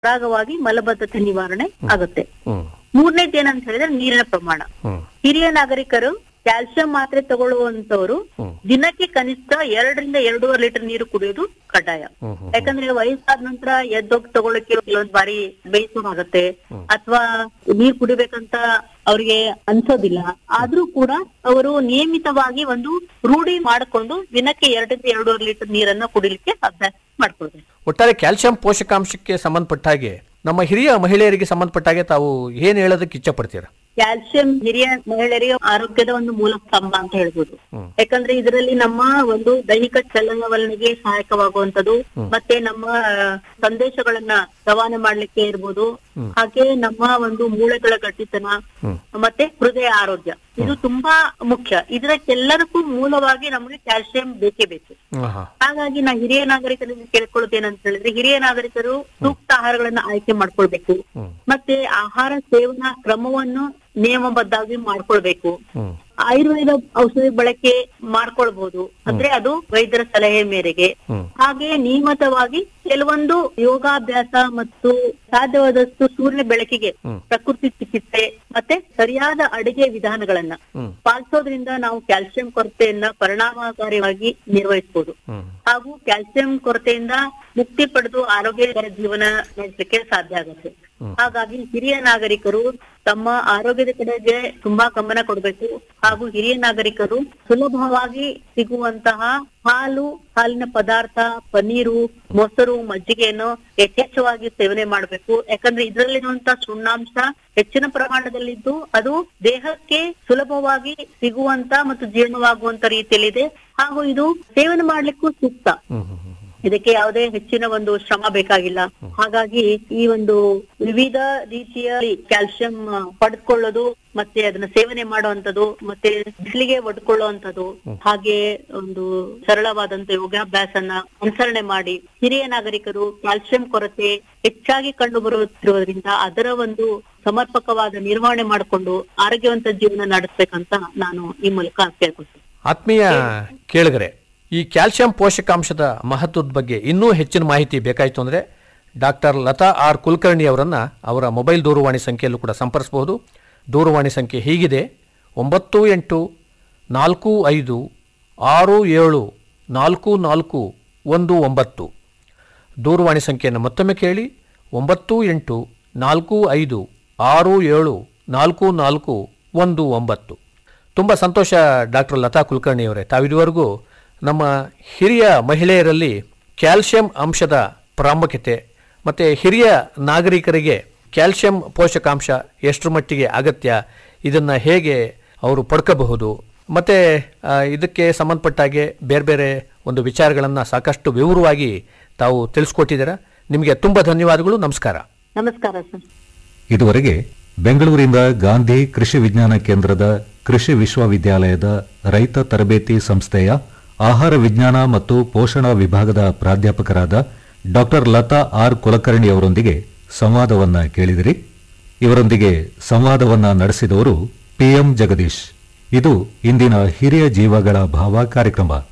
ಸರಾಗವಾಗಿ ಮಲಬದ್ಧತೆ ನಿವಾರಣೆ ಆಗುತ್ತೆ ಹ್ಮ್ ಮೂರನೇದು ಏನಂತ ಹೇಳಿದ್ರೆ ನೀರಿನ ಪ್ರಮಾಣ ಹ್ಮ್ ಹಿರಿಯ ನಾಗರಿಕರು ಕ್ಯಾಲ್ಸಿಯಂ ಮಾತ್ರೆ ತಗೊಳ್ಳುವಂತವರು ಹ್ಮ್. ದಿನಕ್ಕೆ ಕನಿಷ್ಠ ಎರಡರಿಂದ ಎರಡೂವರೆ ಲೀಟರ್ ನೀರು ಕುಡಿಯೋದು ಕಡ್ಡಾಯ ಹ್ಮ್ ಹ್ಮ್ ಯಾಕಂದ್ರೆ ವಯಸ್ಸಾದ ನಂತರ ಎದ್ದೋಗ್ ತಗೊಳಕ್ಕೆ ಕೆಲವೊಂದ್ ಬಾರಿ ಬೇಸರ ಅಥವಾ ನೀರ್ ಕುಡಿಬೇಕಂತ ಅವ್ರಿಗೆ ಅನ್ಸೋದಿಲ್ಲ ಆದ್ರೂ ಕೂಡ ಅವರು ನಿಯಮಿತವಾಗಿ ಒಂದು ರೂಢಿ ಮಾಡ್ಕೊಂಡು ದಿನಕ್ಕೆ ಎರಡರಿಂದ ಎರಡೂವರೆ ಲೀಟರ್ ನೀರನ್ನ ಕುಡಿಲಿಕ್ಕೆ ಅಭ್ಯಾಸ ಮಾಡ್ಕೊಳ್ಬೇಕು ಒಟ್ಟಾರೆ ಕ್ಯಾಲ್ಸಿಯಂ ಪೋಷಕಾಂಶಕ್ಕೆ ಸಂಬಂಧಪಟ್ಟ ಹಾಗೆ ನಮ್ಮ ಹಿರಿಯ ಮಹಿಳೆಯರಿಗೆ ಸಂಬಂಧಪಟ್ಟ ಹಾಗೆ ತಾವು ಏನ್ ಹೇಳೋದಕ್ಕೆ ಇಚ್ಛೆ ಪಡ್ತೀರಾ ಕ್ಯಾಲ್ಸಿಯಂ ಹಿರಿಯ ಮಹಿಳೆಯರಿಗೆ ಆರೋಗ್ಯದ ಒಂದು ಮೂಲ ಸ್ತಂಭ ಅಂತ ಹೇಳ್ಬೋದು ಹ್ಮ್. ಯಾಕಂದ್ರೆ ಇದರಲ್ಲಿ ನಮ್ಮ ಒಂದು ದೈಹಿಕ ಚಲನವಲನೆಗೆ ಸಹಾಯಕವಾಗುವಂತದ್ದು ಮತ್ತೆ ನಮ್ಮ ಆ, ಸಂದೇಶಗಳನ್ನ ರವಾನೆ ಮಾಡ್ಲಿಕ್ಕೆ ಇರ್ಬೋದು ಹಾಗೆ ನಮ್ಮ ಒಂದು ಮೂಳೆಗಳ ಗಟ್ಟಿತನ ಹ್ಮ್. ಮತ್ತೆ ಹೃದಯ ಆರೋಗ್ಯ ಇದು ತುಂಬಾ ಮುಖ್ಯ ಇದಕ್ಕೆಲ್ಲದಕ್ಕೂ ಮೂಲವಾಗಿ ನಮಗೆ ಕ್ಯಾಲ್ಸಿಯಂ ಬೇಕೇ ಬೇಕು ಆಹಾ. ಹಾಗಾಗಿ ನಾ ಹಿರಿಯ ನಾಗರಿಕರಿಗೆ ಕೇಳ್ಕೊಳ್ಳೋದು ಏನಂತ ಹೇಳಿದ್ರೆ ಹಿರಿಯ ನಾಗರಿಕರು ಸೂಕ್ತ ಆಹಾರಗಳನ್ನ ಆಯ್ಕೆ ಮಾಡ್ಕೊಳ್ಬೇಕು ಹ್ಮ್. ಮತ್ತೆ ಆಹಾರ ಸೇವನಾ ಕ್ರಮವನ್ನು ನಿಯಮಬದ್ಧವಾಗಿ ಮಾಡ್ಕೊಳ್ಬೇಕು ಹ್ಮ್ ಆಯುರ್ವೇದ ಔಷಧಿ ಬಳಕೆ ಮಾಡ್ಕೊಳ್ಬಹುದು ಅಂದ್ರೆ ಅದು ವೈದ್ಯರ ಸಲಹೆ ಮೇರೆಗೆ ಹ್ಮ್. ಹಾಗೆ ನಿಯಮಿತವಾಗಿ ಕೆಲವೊಂದು ಯೋಗಾಭ್ಯಾಸ ಮತ್ತು ಸಾಧ್ಯವಾದಷ್ಟು ಸೂರ್ಯ ಬೆಳಕಿಗೆ ಹ್ಮ್. ಪ್ರಕೃತಿ ಚಿಕಿತ್ಸೆ ಮತ್ತೆ ಸರಿಯಾದ ಅಡಿಗೆ ವಿಧಾನಗಳನ್ನ ಹ್ಮ್ ಪಾಲಿಸೋದ್ರಿಂದ ನಾವು ಕ್ಯಾಲ್ಸಿಯಂ ಕೊರತೆಯನ್ನ ಪರಿಣಾಮಕಾರಿಯಾಗಿ ನಿರ್ವಹಿಸಬಹುದು ಹ್ಮ್ ಹಾಗೂ ಕ್ಯಾಲ್ಸಿಯಂ ಕೊರತೆಯಿಂದ ಮುಕ್ತಿ ಪಡೆದು ಆರೋಗ್ಯಕರ ಜೀವನ ನಡೆಸಲಿಕ್ಕೆ ಸಾಧ್ಯ ಆಗುತ್ತೆ ಹಾಗಾಗಿ ಹಿರಿಯ ನಾಗರಿಕರು ತಮ್ಮ ಆರೋಗ್ಯದ ಕಡೆಗೆ ತುಂಬಾ ಗಮನ ಕೊಡಬೇಕು ಹಾಗೂ ಹಿರಿಯ ನಾಗರಿಕರು ಸುಲಭವಾಗಿ ಸಿಗುವಂತಹ ಹಾಲು ಹಾಲಿನ ಪದಾರ್ಥ ಪನ್ನೀರು ಮೊಸರು ಮಜ್ಜಿಗೆಯನ್ನು ಯಥೇಚ್ಛವಾಗಿ ಸೇವನೆ ಮಾಡಬೇಕು ಯಾಕಂದ್ರೆ ಇದರಲ್ಲಿರುವಂತಹ ಸುಣ್ಣಾಂಶ ಹೆಚ್ಚಿನ ಪ್ರಮಾಣದಲ್ಲಿದ್ದು ಅದು ದೇಹಕ್ಕೆ ಸುಲಭವಾಗಿ ಸಿಗುವಂತ ಮತ್ತು ಜೀರ್ಣವಾಗುವಂತ ರೀತಿಯಲ್ಲಿದೆ ಹಾಗೂ ಇದು ಸೇವನೆ ಮಾಡ್ಲಿಕ್ಕೂ ಸೂಕ್ತ ಹ್ಮ್ ಹ್ಮ್ ಹ್ಮ್ ಇದಕ್ಕೆ ಯಾವುದೇ ಹೆಚ್ಚಿನ ಒಂದು ಶ್ರಮ ಬೇಕಾಗಿಲ್ಲ ಹಾಗಾಗಿ ಈ ಒಂದು ವಿವಿಧ ರೀತಿಯ ಕ್ಯಾಲ್ಸಿಯಂ ಪಡೆದುಕೊಳ್ಳೋದು ಮತ್ತೆ ಅದನ್ನ ಸೇವನೆ ಮಾಡುವಂತದ್ದು ಮತ್ತೆ ಬಿಸಿಲಿಗೆ ಒಡ್ಕೊಳ್ಳುವಂತದ್ದು ಹಾಗೆ ಒಂದು ಸರಳವಾದಂತ ಯೋಗಾಭ್ಯಾಸನ ಅನುಸರಣೆ ಮಾಡಿ ಹಿರಿಯ ನಾಗರಿಕರು ಕ್ಯಾಲ್ಸಿಯಂ ಕೊರತೆ ಹೆಚ್ಚಾಗಿ ಕಂಡು ಬರುತ್ತಿರುವುದರಿಂದ ಅದರ ಒಂದು ಸಮರ್ಪಕವಾದ ನಿರ್ವಹಣೆ ಮಾಡಿಕೊಂಡು ಆರೋಗ್ಯವಂತ ಜೀವನ ನಡೆಸ್ಬೇಕಂತ ನಾನು ಈ ಮೂಲಕ ಕೇಳ್ಕೊಳ್ತೀನಿ ಆತ್ಮೀಯ ಕೇಳಿಗರೆ ಈ ಕ್ಯಾಲ್ಸಿಯಂ ಪೋಷಕಾಂಶದ ಮಹತ್ವದ ಬಗ್ಗೆ ಇನ್ನೂ ಹೆಚ್ಚಿನ ಮಾಹಿತಿ ಬೇಕಾಯಿತು ಅಂದರೆ ಡಾಕ್ಟರ್ ಲತಾ ಆರ್ ಕುಲಕರ್ಣಿ ಅವರನ್ನು ಅವರ ಮೊಬೈಲ್ ದೂರವಾಣಿ ಸಂಖ್ಯೆಯಲ್ಲೂ ಕೂಡ ಸಂಪರ್ಸ್ಬೋದು ದೂರವಾಣಿ ಸಂಖ್ಯೆ ಹೀಗಿದೆ ಒಂಬತ್ತು ಎಂಟು ನಾಲ್ಕು ಐದು ಆರು ಏಳು ನಾಲ್ಕು ನಾಲ್ಕು ಒಂದು ಒಂಬತ್ತು ದೂರವಾಣಿ ಸಂಖ್ಯೆಯನ್ನು ಮತ್ತೊಮ್ಮೆ ಕೇಳಿ ಒಂಬತ್ತು ಎಂಟು ನಾಲ್ಕು ಐದು ಆರು ಏಳು ನಾಲ್ಕು ನಾಲ್ಕು ಒಂದು ಒಂಬತ್ತು ತುಂಬ ಸಂತೋಷ ಡಾಕ್ಟರ್ ಲತಾ ಕುಲಕರ್ಣಿ ಅವರೇ ತಾವಿದುವರೆಗೂ ನಮ್ಮ ಹಿರಿಯ ಮಹಿಳೆಯರಲ್ಲಿ ಕ್ಯಾಲ್ಸಿಯಂ ಅಂಶದ ಪ್ರಾಮುಖ್ಯತೆ ಮತ್ತು ಹಿರಿಯ ನಾಗರಿಕರಿಗೆ ಕ್ಯಾಲ್ಸಿಯಂ ಪೋಷಕಾಂಶ ಎಷ್ಟರ ಮಟ್ಟಿಗೆ ಅಗತ್ಯ ಇದನ್ನು ಹೇಗೆ ಅವರು ಪಡ್ಕೋಬಹುದು ಮತ್ತು ಇದಕ್ಕೆ ಸಂಬಂಧಪಟ್ಟಾಗೆ ಬೇರೆ ಬೇರೆ ಒಂದು ವಿಚಾರಗಳನ್ನು ಸಾಕಷ್ಟು ವಿವರವಾಗಿ ತಾವು ತಿಳಿಸ್ಕೊಟ್ಟಿದ್ದೀರಾ ನಿಮಗೆ ತುಂಬ ಧನ್ಯವಾದಗಳು ನಮಸ್ಕಾರ ನಮಸ್ಕಾರ ಸರ್ ಇದುವರೆಗೆ ಬೆಂಗಳೂರಿನ ಗಾಂಧಿ ಕೃಷಿ ವಿಜ್ಞಾನ ಕೇಂದ್ರದ ಕೃಷಿ ವಿಶ್ವವಿದ್ಯಾಲಯದ ರೈತ ತರಬೇತಿ ಸಂಸ್ಥೆಯ ಆಹಾರ ವಿಜ್ಞಾನ ಮತ್ತು ಪೋಷಣಾ ವಿಭಾಗದ ಪ್ರಾಧ್ಯಾಪಕರಾದ ಡಾಕ್ಟರ್ ಲತಾ ಆರ್ ಕುಲಕರ್ಣಿ ಅವರೊಂದಿಗೆ ಸಂವಾದವನ್ನ ಕೇಳಿದಿರಿ ಇವರೊಂದಿಗೆ ಸಂವಾದವನ್ನ ನಡೆಸಿದವರು ಪಿಎಂ ಜಗದೀಶ್ ಇದು ಇಂದಿನ ಹಿರಿಯ ಜೀವಗಳ ಭಾವ ಕಾರ್ಯಕ್ರಮ